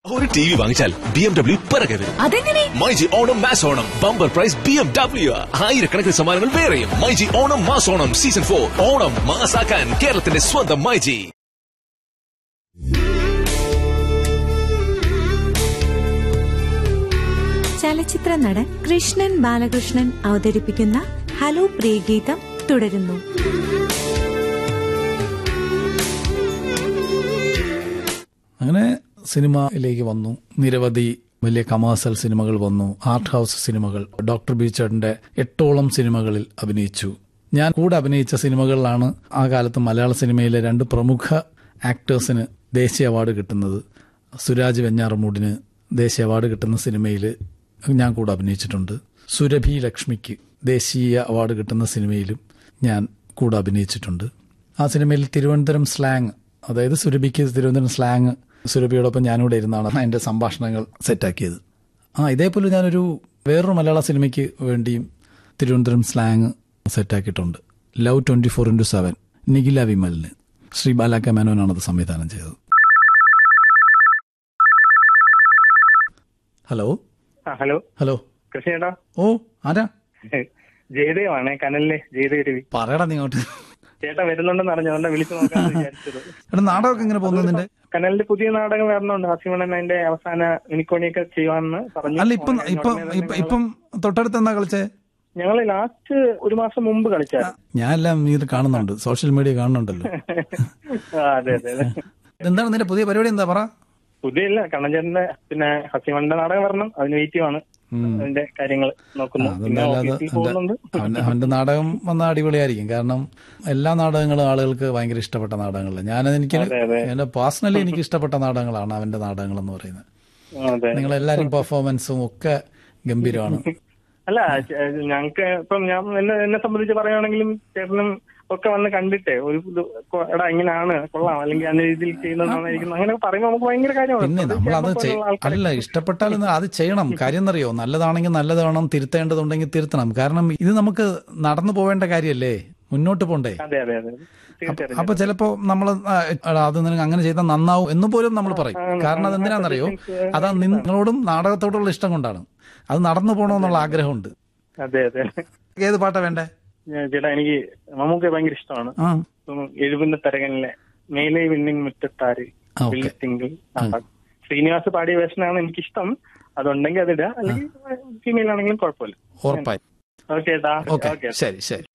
ഒരു T V വാങ്ങിച്ചാൽ B M W പിറകെ വരും അതെങ്ങനെ myG Onam mass Onam bumper prize B M W ആയിരക്കണക്കിന് സമ്മാനങ്ങൾ വേറെയും myG Onam mass Onam season for Onam മാസാക്കാൻ കേരളത്തിന്റെ സ്വന്തം മൈജി ചലച്ചിത്ര നടൻ കൃഷ്ണൻ ബാലകൃഷ്ണൻ അവതരിപ്പിക്കുന്ന ഹലോ പ്രിയഗീതം തുടരുന്നു അങ്ങനെ സിനിമയിലേക്ക് വന്നു നിരവധി വലിയ കമേഴ്സ്യൽ സിനിമകൾ വന്നു ആർട്ട് ഹൗസ് സിനിമകൾ ഡോക്ടർ ബീച്ചേട്ടന്റെ എട്ടോളം സിനിമകളിൽ അഭിനയിച്ചു ഞാൻ കൂടെ അഭിനയിച്ച സിനിമകളിലാണ് ആ കാലത്ത് മലയാള സിനിമയിലെ രണ്ട് പ്രമുഖ ആക്ടേഴ്സിന് ദേശീയ അവാർഡ് കിട്ടുന്നത് സുരാജ് വെഞ്ഞാറമൂടിന് ദേശീയ അവാർഡ് കിട്ടുന്ന സിനിമയിൽ ഞാൻ കൂടെ അഭിനയിച്ചിട്ടുണ്ട് സുരഭി ലക്ഷ്മിക്ക് ദേശീയ അവാർഡ് കിട്ടുന്ന സിനിമയിലും ഞാൻ കൂടെ അഭിനയിച്ചിട്ടുണ്ട് ആ സിനിമയിൽ തിരുവനന്തപുരം സ്ലാങ് അതായത് സുരഭിക്ക് തിരുവനന്തപുരം സ്ലാങ് സുരഭിയോടൊപ്പം ഞാനിവിടെ ഇരുന്നാണ് അതിന്റെ സംഭാഷണങ്ങൾ സെറ്റാക്കിയത് ആ ഇതേപോലെ ഞാനൊരു വേറൊരു മലയാള സിനിമയ്ക്ക് വേണ്ടിയും തിരുവനന്തപുരം സ്ലാങ് സെറ്റാക്കിയിട്ടുണ്ട് love twenty four into seven Nikhila വിമലിന് ശ്രീ ബാലാക്ക മേനോനാണ് അത് സംവിധാനം ചെയ്തത് ഹലോ ആ ഹലോ ഹലോ കൃഷ്ണേട്ടാ ഓ ആരാ ജയദേവാണേ കനലിലെ ജയദേവ് രവി പറയടാ നീ അങ്ങോട്ട് ചേട്ടാ വരുന്നുണ്ടെന്ന് അറിഞ്ഞതുകൊണ്ട് വിളിച്ചു നോക്കാന്ന് വിചാരിച്ചത് എടാ നാടകമൊക്കെ എങ്ങനെ പോകുന്നു നിന്റെ കനലിന്റെ പുതിയ നാടകം വരണുണ്ട് ഹസിമണൻ അതിന്റെ അവസാന മിനിക്കോണിയൊക്കെ ചെയ്യുവാന്ന് പറഞ്ഞു അല്ല ഇപ്പം ഇപ്പം ഇപ്പം ഇപ്പം തൊട്ടടുത്ത് എന്താ കളിച്ചേ ഞങ്ങള് ലാസ്റ്റ് ഒരു മാസം മുമ്പ് കളിച്ചായിരുന്നു ഞാൻ എല്ലാം നീ ഇത് കാണുന്നുണ്ട് സോഷ്യൽ മീഡിയ കാണുന്നുണ്ടല്ലോ ആ, അതെ അതെ അതെ എന്താണ് നിന്റെ പുതിയ പരിപാടി എന്താ പറ പുതിയ ഇല്ല കണ്ണഞ്ചേട്ടന്റെ പിന്നെ ഹസിമണന്റെ നാടകം വരണം അതിന് വെയിറ്റ് ആണ് അതിന്റെ കാര്യങ്ങൾ നോക്കുന്നു പിന്നെ അതൊന്നല്ലാതെ ഓഫീസിൽ പോകുന്നുണ്ട് അവന്റെ അവന്റെ നാടകം വന്ന അടിപൊളിയായിരിക്കും കാരണം എല്ലാ നാടകങ്ങളും ആളുകൾക്ക് ഭയങ്കര ഇഷ്ടപ്പെട്ട നാടകങ്ങളാണ് ഞാൻ എനിക്ക് അതെ, അതെ. എന്റെ പേഴ്സണലി എനിക്ക് ഇഷ്ടപ്പെട്ട നാടകങ്ങളാണ് അവന്റെ നാടകങ്ങൾ എന്ന് പറയുന്നത് അതെ നിങ്ങൾ എല്ലാരും പെർഫോമൻസും ഒക്കെ ഗംഭീരമാണ് അല്ല ചെ- ഞങ്ങക്ക് ഇപ്പം ഞാൻ എന്നെ എന്നെ സംബന്ധിച്ച് പറയുകയാണെങ്കിലും ചേട്ടനും ഒക്കെ വന്ന് കണ്ടിട്ടേ ഒരു ഇത് കൊ- എടാ ഇങ്ങനെയാണ് കൊള്ളാം അല്ലെങ്കിൽ അന്ന രീതിയിൽ ചെയ്യുന്നത് നന്നായിരിക്കുന്നു അങ്ങനെ പറയുമ്പോൾ നമുക്ക് ഭയങ്കര കാര്യമാണ് പിന്നെ നമ്മൾ അത് ചേട്ടനെ പോലുള്ള ആൾക്കാരെ- അല്ല ഇഷ്ടപ്പെട്ടാൽ അത് ചെയ്യണം കാര്യം എന്നറിയോ നല്ലതാണെങ്കിൽ നല്ലത് വേണം തിരുത്തേണ്ടതുണ്ടെങ്കിൽ തിരുത്തണം കാരണം ഇത് നമുക്ക് നടന്നു പോവേണ്ട കാര്യമല്ലേ മുന്നോട്ട് പോണ്ടേ അതെ അതെ അതെ തീർച്ചയായിട്ടും അപ്പൊ ചിലപ്പോ നമ്മൾ അത് നിനക്ക് അങ്ങനെ ചെയ്താൽ നന്നാവും എന്ന് പോലും നമ്മൾ പറയും കാരണം അത് എന്തിനാണെന്നറിയോ അത് നിങ്ങളോടും നാടകത്തോടുള്ള ഇഷ്ടം കൊണ്ടാണ് അത് നടന്നു പോകണമെന്നുള്ള ആഗ്രഹമുണ്ട് അതെ അതെ ഏത് പാട്ടാ വേണ്ടേ ഞാൻ- ചേട്ടാ എനിക്ക് മമ്മൂക്കെ ഭയങ്കര ഇഷ്ടമാണ് ആ ഇപ്പം എഴുപുന്ന തരകനിലെ മേലെ വിണ്ണിൻ മുറ്റത്താര് ആ, ഓക്കേ. തിങ്കൾ ശ്രീനിവാസ് പാടിയ വേഷനാണ് എനിക്കിഷ്ടം അതുണ്ടെങ്കിൽ അതിടുക അല്ലെങ്കിൽ ഫീമെയിൽ ആണെങ്കിലും കുഴപ്പമില്ല ഉറപ്പായി ഓക്കെ ചേട്ടാ ഓക്കെ ഓക്കെ ശരി ശരി